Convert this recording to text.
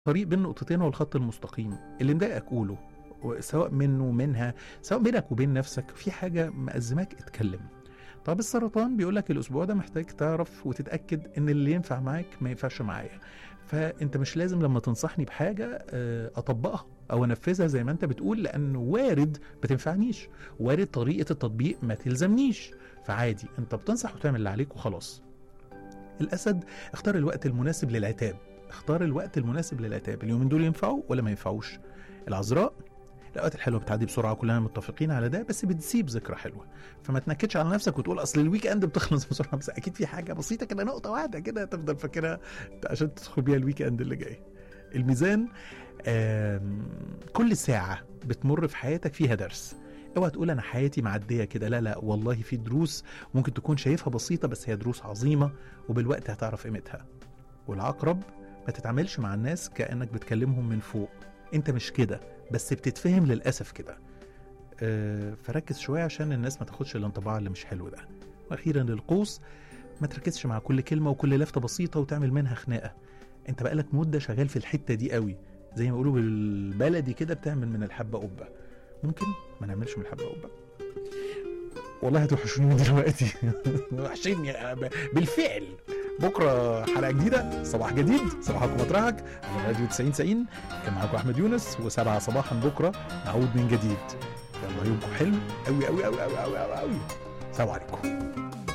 طريق بين نقطتين هو الخط المستقيم اللي مضايقك قوله سواء منه منها سواء بينك وبين نفسك في حاجة مأزماك اتكلم طب السرطان بيقولك الأسبوع ده محتاج تعرف وتتأكد إن اللي ينفع معاك ما ينفعش معايا فأنت مش لازم لما تنصحني بحاجة آه، أطبقها أو أنفذها زي ما أنت بتقول لأن وارد ما تنفعنيش وارد طريقة التطبيق ما تلزمنيش فعادي أنت بتنصح وتعمل اللي عليك وخلاص الأسد اختار الوقت المناسب للعتاب اختار الوقت المناسب للعتاب اليومين دول ينفعوا ولا ما ينفعوش العذراء الاوقات الحلوه بتعدي بسرعه كلنا متفقين على ده بس بتسيب ذكرى حلوه فما تنكدش على نفسك وتقول اصل الويك اند بتخلص بسرعه بس اكيد في حاجه بسيطه كده نقطه واحده كده تفضل فاكرها عشان تدخل بيها الويك اند اللي جاي الميزان آم، كل ساعه بتمر في حياتك فيها درس اوعى تقول انا حياتي معديه كده لا لا والله في دروس ممكن تكون شايفها بسيطه بس هي دروس عظيمه وبالوقت هتعرف قيمتها والعقرب ما تتعاملش مع الناس كانك بتكلمهم من فوق انت مش كده بس بتتفهم للاسف كده آه، فركز شويه عشان الناس ما تاخدش الانطباع اللي مش حلو ده واخيرا للقوس ما تركزش مع كل كلمه وكل لفته بسيطه وتعمل منها خناقه انت بقالك مده شغال في الحته دي قوي زي ما بيقولوا بالبلدي كده بتعمل من الحبه قبه ممكن ما نعملش من الحبه قبه والله هتوحشوني من دلوقتي وحشيني بالفعل بكره حلقه جديده صباح جديد صباحكم مطرحك على راديو 90 90 كان معاكم احمد يونس وسبعة صباحا بكره نعود من جديد يلا يومكم حلو قوي قوي قوي قوي قوي قوي سلام عليكم